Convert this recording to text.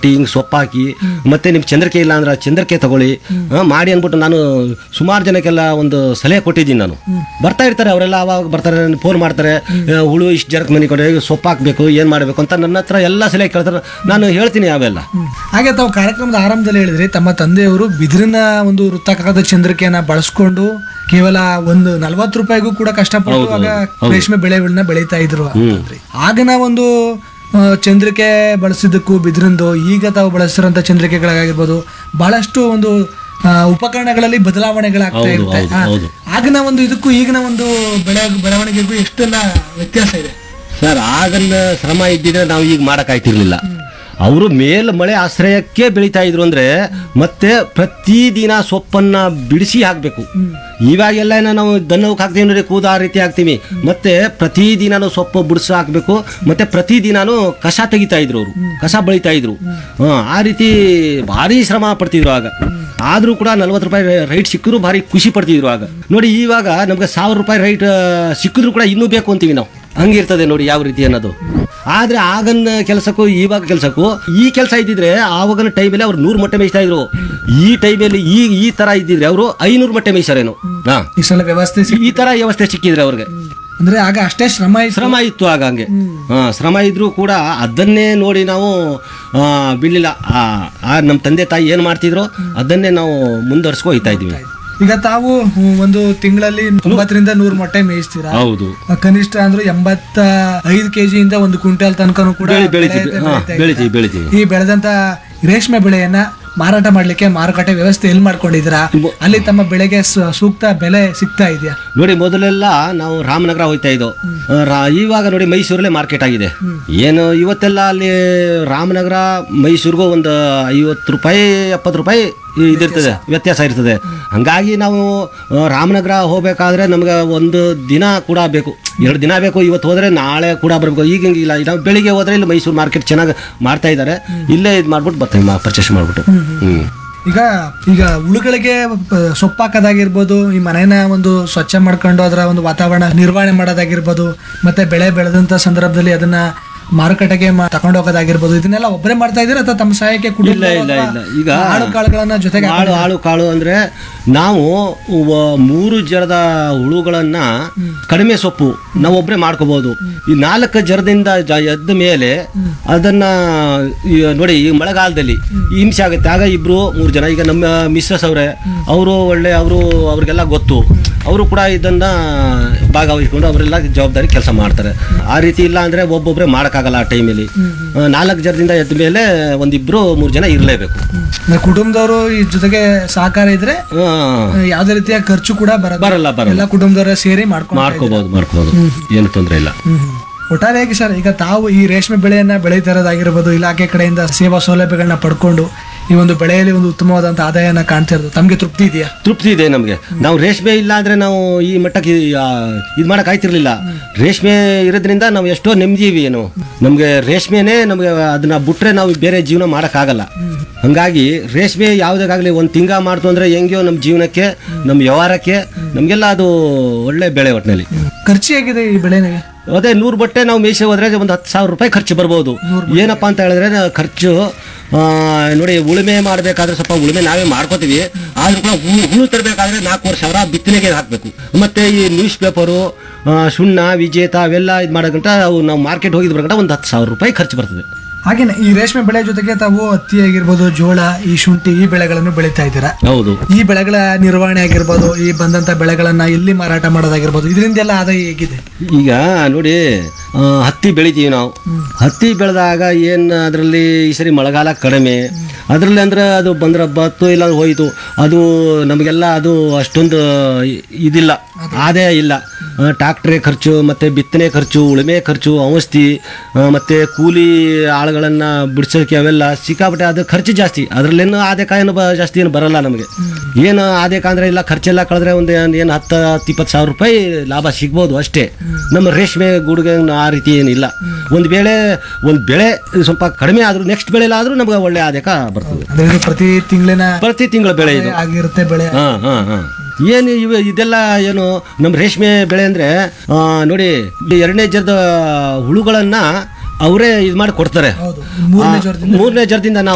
ಕೊಟ್ಟು ಹಿಂಗೆ ಸೊಪ್ಪು ಹಾಕಿ ಮತ್ತೆ ನಿಮ್ಗೆ ಚಂದ್ರಕೆ ಇಲ್ಲ ಅಂದ್ರೆ ಚಂದ್ರಕೆ ತಗೊಳ್ಳಿ ಆ, ಮಾಡಿ ಅಂದ್ಬಿಟ್ಟು ನಾನು ಸುಮಾರು ಜನಕ್ಕೆಲ್ಲ ಒಂದು ಸಲಹೆ ಕೊಟ್ಟಿದ್ದೀನಿ ನಾನು ಬರ್ತಾ ಇರ್ತಾರೆ ಅವರೆಲ್ಲ ಅವಾಗ ಬರ್ತಾರೆ ಫೋನ್ ಮಾಡ್ತಾರೆ ಆ, ಹುಳು ಇಷ್ಟು ಜನಕ್ಕೆ ಮನೆ ಕೊಡಿ ಸೊಪ್ಪು ಹಾಕಬೇಕು ಏನು ಮಾಡಬೇಕು ಅಂತ ನನ್ನ ಹತ್ರ ಎಲ್ಲ ಸಲಹೆ ಕೇಳ್ತಾರೆ ನಾನು ಹೇಳ್ತೀನಿ ಅವೆಲ್ಲ ಹಾಗೆ ತಾವು ಕಾರ್ಯಕ್ರಮದ ಆರಂಭದಲ್ಲಿ ಹೇಳಿದ್ರಿ ತಮ್ಮ ತಂದೆಯವರು ಬಿದಿರಿನ ಒಂದು ವೃತ್ತಾಕಾರದ ಚಂದ್ರಿಕೆಯನ್ನ ಬಳಸ್ಕೊಂಡು ಕೇವಲ ಒಂದು ನಲವತ್ತು ರೂಪಾಯಿಗೂ ಕೂಡ ಕಷ್ಟಪಟ್ಟು ಆಗ ರೇಷ್ಮೆ ಬೆಳೆಗಳನ್ನ ಬೆಳೀತಾ ಇದ್ರು ಅಂತಂದ್ರಿ ಆಗಿನ ಒಂದು ಆ, ಚಂದ್ರಿಕೆ ಬಳಸಿದ್ದಕ್ಕೂ ಬಿದಿರಿಂದು ಈಗ ತಾವು ಬಳಸಿರೋಂಥ ಚಂದ್ರಿಕೆಗಳಾಗಿರ್ಬೋದು ಬಹಳಷ್ಟು ಒಂದು ಆ, ಉಪಕರಣಗಳಲ್ಲಿ ಬದಲಾವಣೆಗಳಾಗ್ತಾ ಇರುತ್ತೆ ಆ, ಹೌದು. ಆಗಿನ ಒಂದು ಇದಕ್ಕೂ ಈಗಿನ ಒಂದು ಬೆಳೆ ಬೆಳವಣಿಗೆಗೂ ಎಷ್ಟೆಲ್ಲ ವ್ಯತ್ಯಾಸ ಇದೆ ಸರ್ ಆಗನ್ನ ಶ್ರಮ ಇದ್ದಿದ್ರೆ ನಾವು ಈಗ ಮಾಡೋಕ್ಕಾಯ್ತಿರ್ಲಿಲ್ಲ ಅವರು ಮೇಲ್ ಮಳೆ ಆಶ್ರಯಕ್ಕೆ ಬೆಳೀತಾ ಇದ್ರು ಅಂದ್ರೆ ಮತ್ತೆ ಪ್ರತಿದಿನ ಸೊಪ್ಪನ್ನ ಬಿಡಿಸಿ ಹಾಕಬೇಕು ಇವಾಗೆಲ್ಲ ಏನೋ ನಾವು ದನ್ನಕ್ಕೆ ಹಾಕ್ತೀವಿ ನೋಡಿ ಕೂದ ಆ ರೀತಿ ಹಾಕ್ತೀವಿ ಮತ್ತೆ ಪ್ರತಿದಿನನೂ ಸೊಪ್ಪು ಬಿಡಿಸಿ ಹಾಕಬೇಕು ಮತ್ತೆ ಪ್ರತಿದಿನನೂ ಕಸ ತೆಗಿತಾ ಇದ್ರು ಅವರು ಕಸ ಬೆಳಿತಾ ಇದ್ರು ಹಾ, ಆ ರೀತಿ ಭಾರಿ ಶ್ರಮ ಪಡ್ತಿದ್ರು ಆಗ ಆದ್ರೂ ಕೂಡ ನಲ್ವತ್ತು ರೂಪಾಯಿ ರೈಟ್ ಸಿಕ್ಕಿದ್ರು ಭಾರಿ ಖುಷಿ ಪಡ್ತಿದ್ರು ಆಗ ನೋಡಿ ಇವಾಗ ನಮ್ಗೆ ಸಾವಿರ ರೂಪಾಯಿ ರೈಟ್ ಸಿಕ್ಕಿದ್ರು ಕೂಡ ಇನ್ನೂ ಬೇಕು ಅಂತೀವಿ ನಾವು ಹಂಗಿರ್ತದೆ ನೋಡಿ ಯಾವ ರೀತಿ ಅನ್ನೋದು ಆದ್ರೆ ಆಗನ್ನ ಕೆಲಸಕ್ಕೂ ಇವಾಗ ಕೆಲಸಕ್ಕೂ ಈ ಕೆಲಸ ಇದ್ದಿದ್ರೆ ಆವಾಗಿನ ಟೈಮಲ್ಲಿ ಅವ್ರು ನೂರು ಮೊಟ್ಟೆ ಮೇಯಿಸ್ತಾ ಇದ್ರು ಈ ಟೈಮಲ್ಲಿ ಈ ಈ ತರ ಇದ್ದಿದ್ರೆ ಅವರು ಐನೂರು ಮೊಟ್ಟೆ ಮೇಯಿಸಾರೇನು ಹಾ ಇಷ್ಟೆಲ್ಲ ವ್ಯವಸ್ಥೆ ಸಿ- ಈ ತರ ವ್ಯವಸ್ಥೆ ಸಿಕ್ಕಿದ್ರೆ ಅವ್ರಿಗೆ ಅಂದ್ರೆ ಆಗ ಅಷ್ಟೇ ಶ್ರಮ ಇತ್ತು. ಶ್ರಮ ಇತ್ತು ಆಗ ಹಂಗೆ ಹಾ ಶ್ರಮ ಇದ್ರೂ ಕೂಡ ಅದನ್ನೇ ನೋಡಿ ನಾವು ಆ, ಬಿಡ್ಲಿಲ್ಲ ಆ, ಆ ನಮ್ಮ ತಂದೆ ತಾಯಿ ಏನು ಮಾಡ್ತಿದ್ರು ಅದನ್ನೇ ನಾವು ಮುಂದುವರ್ಸ್ಕೊ ಹೋಗ್ತಾ ಇದ್ವಿ ಈಗ ತಾವು ಹ್ಮ್, ಒಂದು ತಿಂಗಳಲ್ಲಿ ತೊಂಬತ್ತರಿಂದ ನೂರು ಮೊಟ್ಟೆ ಮೇಯಿಸ್ತೀರಾ ಹೌದು ಕನಿಷ್ಠ ಅಂದ್ರೆ ಎಂಬತ್ತ ಐದು ಕೆಜಿಯಿಂದ ಒಂದು ಕ್ವಿಂಟಲ್ ತನಕನೂ ಕೂಡ ಬೆಳಿ- ಬೆಳಿತೀವಿ ಬೆಳೆ- ಹಾ ಬೆಳೀತಾ ಬೆಳಿತೀವಿ ಇದ್ದೀರಾ. ಬೆಳಿತೀವಿ ಈ ಬೆಳೆದಂತ ರೇಷ್ಮೆ ಬೆಳೆಯನ್ನ ಮಾರಾಟ ಮಾಡ್ಲಿಕ್ಕೆ ಮಾರುಕಟ್ಟೆ ವ್ಯವಸ್ಥೆ ಎಲ್ಲಿ ಮಾಡ್ಕೊಂಡಿದ್ದೀರಾ ಮೊ- ಅಲ್ಲಿ ತಮ್ಮ ಬೆಳೆಗೆ ಸು- ಸೂಕ್ತ ಬೆಲೆ ಸಿಗ್ತಾ ಇದೆಯಾ ನೋಡಿ ಮೊದಲೆಲ್ಲ ನಾವು ರಾಮನಗರ ಹೋಗ್ತಾ ಇದ್ದೋ ರಾ- ಇವಾಗ ನೋಡಿ ಮೈಸೂರಲ್ಲೇ ಮಾರ್ಕೆಟ್ ಆಗಿದೆ ಏನು ಇವತ್ತೆಲ್ಲ ಅಲ್ಲಿ ರಾಮನಗರ ಮೈಸೂರಿಗೂ ಒಂದು ಐವತ್ತು ರೂಪಾಯಿ ಎಪ್ಪತ್ತು ರೂಪಾಯಿ ಇದಿರ್ತದೆ ವ್ಯತ್ಯಾಸ ಇರ್ತದೆ ಹಂಗಾಗಿ ನಾವು ಆ, ರಾಮನಗರ ಹೋಗ್ಬೇಕಾದ್ರೆ ನಮ್ಗೆ ಒಂದು ದಿನ ಕೂಡ ಬೇಕು ಎರಡು ದಿನ ಬೇಕು ಇವತ್ತು ಹೋದ್ರೆ ನಾಳೆ ಕೂಡ ಬರಬೇಕು ಈಗ ಹಿಂಗಿಲ್ಲ ನಾವು ಬೆಳಿಗ್ಗೆ ಹೋದ್ರೆ ಇಲ್ಲಿ ಮೈಸೂರು ಮಾರ್ಕೆಟ್ ಚೆನ್ನಾಗಿ ಮಾಡ್ತಾ ಇದ್ದಾರೆ ಇಲ್ಲೇ ಇದು ಮಾಡ್ಬಿಟ್ಟು ಬರ್ತೀವಿ ಪರ್ಚೇಸ್ ಮಾಡ್ಬಿಟ್ಟು ಹ್ಮ್ ಈಗ ಈಗ ಹುಳುಗಳಿಗೆ ಪ- ಸೊಪ್ಪು ಹಾಕೋದಾಗಿರ್ಬೋದು ಈ ಮನೆನ ಒಂದು ಸ್ವಚ್ಛ ಮಾಡ್ಕೊಂಡು ಅದರ ಒಂದು ವಾತಾವರಣ ನಿರ್ವಹಣೆ ಮಾಡೋದಾಗಿರ್ಬೋದು ಮತ್ತೆ ಬೆಳೆ ಬೆಳೆದಂತ ಸಂದರ್ಭದಲ್ಲಿ ಅದನ್ನ ಮಾರುಕಟ್ಟೆಗೆ ಮ- ತಗೊಂಡು ಹೋಗೋದಾಗಿರ್ಬೋದು ಇದನ್ನೆಲ್ಲ ಒಬ್ಬರೇ ಮಾಡ್ತಾ ಇದ್ದೀರಾ ಅಥವಾ ತಮ್ಮ ಸಹಾಯಕ್ಕೆ ಕುಟುಂಬ ಇಲ್ಲ ಇಲ್ಲ ಇಲ್ಲ ಈಗ ಆಳು ಕಾಳುಗಳನ್ನ ಜೊತೆಗೆ ಆಳು ಆಳು ಕಾಳು ಅಂದ್ರೆ ನಾವು ವ- ಮೂರು ಜರದ ಹುಳುಗಳನ್ನ ಕಡಿಮೆ ಸೊಪ್ಪು ನಾವು ಒಬ್ಬರೇ ಮಾಡ್ಕೋಬಹುದು ಈ ನಾಲ್ಕು ಜರದಿಂದ ಜ ಎದ್ದ ಮೇಲೆ ಅದನ್ನ ಈ ನೋಡಿ ಈ ಮಳೆಗಾಲದಲ್ಲಿ ಈ ಹಿಂಸೆ ಆಗುತ್ತೆ ಆಗ ಇಬ್ರು ಮೂರು ಜನ ಈಗ ನಮ್ಮ ಮಿಸ್ಸಸ್ ಅವರೇ ಅವರು ಒಳ್ಳೆ ಅವರು ಅವ್ರಿಗೆಲ್ಲ ಗೊತ್ತು ಅವರು ಕೂಡ ಇದನ್ನ ಭಾಗವಹಿಸ್ಕೊಂಡು ಅವರೆಲ್ಲ ಜವಾಬ್ದಾರಿ ಕೆಲಸ ಮಾಡ್ತಾರೆ ಆ ರೀತಿ ಇಲ್ಲ ಅಂದ್ರೆ ಒಬ್ಬೊಬ್ಬರೇ ಮಾಡೋಕ್ಕಾಗಲ್ಲ ಆ ಟೈಮಲ್ಲಿ ನಾಲ್ಕು ಜರದಿಂದ ಎದ್ದ ಮೇಲೆ ಒಂದಿಬ್ರು ಮೂರು ಜನ ಇರಲೇಬೇಕು ಅಂದ್ರೆ ಕುಟುಂಬದವರು ಈ ಜೊತೆಗೆ ಸಹಕಾರ ಇದ್ರೆ ಹಾ, ಯಾವುದೇ ರೀತಿಯ ಖರ್ಚು ಕೂಡ ಬರಲ್ಲ ಬರಲ್ಲ ಬರಲ್ಲ ಎಲ್ಲ ಕುಟುಂಬದವರ ಸೇರಿ ಮಾಡ್ಕೊಂಡು ಮಾಡ್ಕೋಬಹುದು ಮಾಡ್ಕೋಬಹುದು ಏನು ತೊಂದರೆ ಇಲ್ಲ ಒಟ್ಟಾರೆಯಾಗಿ ಸರ್ ಈಗ ತಾವು ಈ ರೇಷ್ಮೆ ಬೆಳೆಯನ್ನ ಬೆಳೀತಾ ಇರೋದಾಗಿರ್ಬೋದು ಇಲಾಖೆ ಕಡೆಯಿಂದ ಸೇವಾ ಸೌಲಭ್ಯಗಳನ್ನ ಪಡ್ಕೊಂಡು ಈ ಒಂದು ಬೆಳೆಯಲ್ಲಿ ಒಂದು ಉತ್ತಮವಾದಂತ ಆದಾಯನ ಕಾಣ್ತಾ ಇರೋದು ತಮಗೆ ತೃಪ್ತಿ ಇದೆಯಾ ತೃಪ್ತಿ ಇದೆ ನಮಗೆ ನಾವು ರೇಷ್ಮೆ ಇಲ್ಲ ಅಂದ್ರೆ ನಾವು ಈ ಮಟ್ಟಕ್ಕೆ ಇದು ಮಾಡಕ್ ಆಯ್ತಿರ್ಲಿಲ್ಲ ರೇಷ್ಮೆ ಇರೋದ್ರಿಂದ ನಾವು ಎಷ್ಟೋ ನೆಮ್ಮದಿವಿ ಏನು ನಮಗೆ ರೇಷ್ಮೆನೇ ನಮಗೆ ಅದನ್ನ ಬಿಟ್ರೆ ನಾವು ಬೇರೆ ಜೀವನ ಮಾಡೋಕ್ಕಾಗಲ್ಲ ಹಂಗಾಗಿ ರೇಷ್ಮೆ ಯಾವುದಾಗಲಿ ಒಂದು ತಿಂಗ ಮಾಡ್ತು ಅಂದ್ರೆ ಹೆಂಗ್ಯೋ ನಮ್ಮ ಜೀವನಕ್ಕೆ ನಮ್ಮ ವ್ಯವಹಾರಕ್ಕೆ ನಮಗೆಲ್ಲ ಅದು ಒಳ್ಳೆ ಬೆಳೆ ಒಟ್ಟಿನಲ್ಲಿ ಖರ್ಚು ಹೇಗಿದೆ ಈ ಬೆಳೆನಿಗೆ ಅದೇ ನೂರು ಬಟ್ಟೆ ನಾವು ಮೇಯ್ಸಿ ಹೋದ್ರೆ ಒಂದು ಹತ್ತು ಸಾವಿರ ರೂಪಾಯಿ ಖರ್ಚು ಬರ್ಬೋದು ಏನಪ್ಪ ಅಂತ ಹೇಳಿದ್ರೆ ನಾವು ಖರ್ಚು ಆ, ನೋಡಿ ಉಳುಮೆ ಮಾಡಬೇಕಾದ್ರೆ ಸ್ವಲ್ಪ ಉಳುಮೆ ನಾವೇ ಮಾಡ್ಕೋತೀವಿ ಆದ್ರೂ ಕೂಡ ಹು- ಹುಳು ತರಬೇಕಾದ್ರೆ ನಾಲ್ಕೂವರೆ ಸಾವಿರ ಬಿತ್ತನೆಗೆ ಹಾಕಬೇಕು ಮತ್ತೆ ಈ ನ್ಯೂಸ್ ಪೇಪರು ಸುಣ್ಣ ವಿಜೇತ ಅವೆಲ್ಲ ಇದು ಮಾಡೋಗಂಟ ಅವು ನಾವು ಮಾರ್ಕೆಟ್ ಹೋಗಿದ್ ಬರಗಂಟ ಒಂದು ಹತ್ತು ಸಾವಿರ ರೂಪಾಯಿ ಖರ್ಚು ಬರ್ತದೆ ಹಾಗೇನೆ ಈ ರೇಷ್ಮೆ ಬೆಳೆ ಜೊತೆಗೆ ತಾವು ಹತ್ತಿ ಆಗಿರ್ಬೋದು ಜೋಳ ಈ ಶುಂಠಿ ಈ ಬೆಳೆಗಳನ್ನು ಬೆಳೀತಾ ಇದ್ದೀರಾ ಹೌದು ಈ ಬೆಳೆಗಳ ನಿರ್ವಹಣೆ ಆಗಿರ್ಬೋದು ಈ ಬಂದಂತ ಬೆಳೆಗಳನ್ನ ಎಲ್ಲಿ ಮಾರಾಟ ಮಾಡೋದಾಗಿರ್ಬೋದು ಇದರಿಂದೆಲ್ಲ ಆದಾಯ ಹೇಗಿದೆ ಈಗ ನೋಡಿ ಆ, ಹತ್ತಿ ಬೆಳಿತೀವಿ ನಾವು ಹತ್ತಿ ಬೆಳೆದಾಗ ಏನು ಅದರಲ್ಲಿ ಈ ಸರಿ ಮಳೆಗಾಲ ಕಡಿಮೆ ಅದರಲ್ಲಿ ಅಂದ್ರೆ ಅದು ಬಂದ್ರೆ ಬತ್ತು ಇಲ್ಲ ಅಂದ್ರೆ ಹೋಯಿತು ಅದು ನಮಗೆಲ್ಲ ಅದು ಅಷ್ಟೊಂದು ಇ- ಇದಿಲ್ಲ ಆದಾಯ ಇಲ್ಲ ಟ್ಯಾಕ್ಟ್ರೆ ಖರ್ಚು ಮತ್ತು ಬಿತ್ತನೆ ಖರ್ಚು ಉಳುಮೆ ಖರ್ಚು ಔಷಧಿ ಆ, ಮತ್ತೆ ಕೂಲಿ ಆಳುಗಳನ್ನು ಬಿಡಿಸೋಕೆ ಅವೆಲ್ಲ ಸಿಕ್ಕಾಪಟ್ಟೆ ಅದು ಖರ್ಚು ಜಾಸ್ತಿ ಅದರಲ್ಲೇನು ಆದಾಯ ಏನು ಬ ಜಾಸ್ತಿ ಏನು ಬರಲ್ಲ ನಮಗೆ ಏನು ಆದಾಯ ಅಂದ್ರೆ ಇಲ್ಲ ಖರ್ಚೆಲ್ಲ ಕಳೆದ್ರೆ ಒಂದು ಏನು ಹತ್ತು ಹತ್ತು ಇಪ್ಪತ್ತು ಸಾವಿರ ರೂಪಾಯಿ ಲಾಭ ಸಿಗ್ಬೋದು ಅಷ್ಟೇ ನಮ್ಮ ರೇಷ್ಮೆ ಗೂಡಿಗೆ ಆ ರೀತಿ ಏನಿಲ್ಲ ಒಂದು ಬೆಳೆ ಒಂದು ಬೆಳೆ ಸ್ವಲ್ಪ ಕಡಿಮೆ ಆದರೂ ನೆಕ್ಸ್ಟ್ ಬೆಳೆಲಾದರೂ ನಮಗೆ ಒಳ್ಳೆ ಆದಾಯ ಬರ್ತದೆ ಅಂದ್ರೆ ಇದು ಪ್ರತಿ ತಿಂಗಳಿನ ಪ್ರತಿ ತಿಂಗಳ ಬೆಳೆ ಇದು ಆಗಿರುತ್ತೆ ಬೆಳೆ ಹಾ ಹಾ ಹಾ ಏನು ಇವ ಇದೆಲ್ಲ ಏನು ನಮ್ಮ ರೇಷ್ಮೆ ಬೆಳೆ ಅಂದ್ರೆ ಆ, ನೋಡಿ ಈ ಎರಡನೇ ಜರದ ಹುಳುಗಳನ್ನ ಅವರೇ ಇದು ಮಾಡಿ ಕೊಡ್ತಾರೆ ಹೌದು ಮೂರನೇ ಜ್ವರದಿಂದ ಮೂರನೇ ಜರದಿಂದ ನಾವು